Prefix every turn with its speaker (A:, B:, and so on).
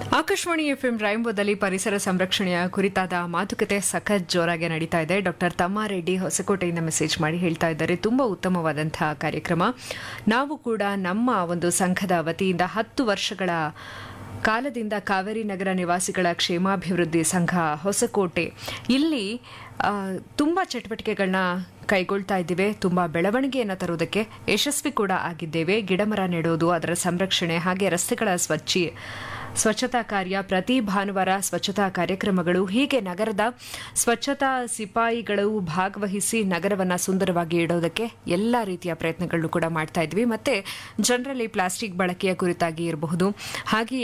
A: Akashvani FM ರಾಯಂಬೋದಲ್ಲಿ ಪರಿಸರ ಸಂರಕ್ಷಣೆಯ ಕುರಿತಾದ ಮಾತುಕತೆ ಸಖತ್ ಜೋರಾಗಿ ನಡೀತಾ ಇದೆ ಡಾಕ್ಟರ್ ತಮ್ಮಾರೆಡ್ಡಿ ಹೊಸಕೋಟೆಯಿಂದ ಮೆಸೇಜ್ ಮಾಡಿ ಹೇಳ್ತಾ ಇದ್ದಾರೆ ತುಂಬಾ ಉತ್ತಮವಾದಂತಹ ಕಾರ್ಯಕ್ರಮ ನಾವು ಕೂಡ ನಮ್ಮ ಒಂದು ಸಂಘದ ವತಿಯಿಂದ ಹತ್ತು ವರ್ಷಗಳ ಕಾಲದಿಂದ ಕಾವೇರಿ ನಗರ ನಿವಾಸಿಗಳ ಕ್ಷೇಮಾಭಿವೃದ್ಧಿ ಸಂಘ ಹೊಸಕೋಟೆ ಇಲ್ಲಿ ಆ, ತುಂಬಾ ಚಟುವಟಿಕೆಗಳನ್ನ ಕೈಗೊಳ್ತಾ ಇದ್ದೇವೆ ತುಂಬಾ ಬೆಳವಣಿಗೆಯನ್ನು ತರುವುದಕ್ಕೆ ಯಶಸ್ವಿ ಕೂಡ ಆಗಿದ್ದೇವೆ ಗಿಡಮರ ನೆಡೋದು ಅದರ ಸಂರಕ್ಷಣೆ ಹಾಗೆ ರಸ್ತೆಗಳ ಸ್ವಚ್ಛಿ ಸ್ವಚ್ಛತಾ ಕಾರ್ಯ ಪ್ರತಿ ಭಾನುವಾರ ಸ್ವಚ್ಛತಾ ಕಾರ್ಯಕ್ರಮಗಳು ಹೀಗೆ ನಗರದ ಸ್ವಚ್ಛತಾ ಸಿಪಾಯಿಗಳು ಭಾಗವಹಿಸಿ ನಗರವನ್ನ ಸುಂದರವಾಗಿ ಇಡೋದಕ್ಕೆ ಎಲ್ಲ ರೀತಿಯ ಪ್ರಯತ್ನಗಳನ್ನು ಕೂಡ ಮಾಡ್ತಾ ಇದ್ವಿ ಮತ್ತೆ ಜನರಲ್ಲಿ ಪ್ಲಾಸ್ಟಿಕ್ ಬಳಕೆಯ ಕುರಿತಾಗಿ ಇರಬಹುದು ಹಾಗೆಯೇ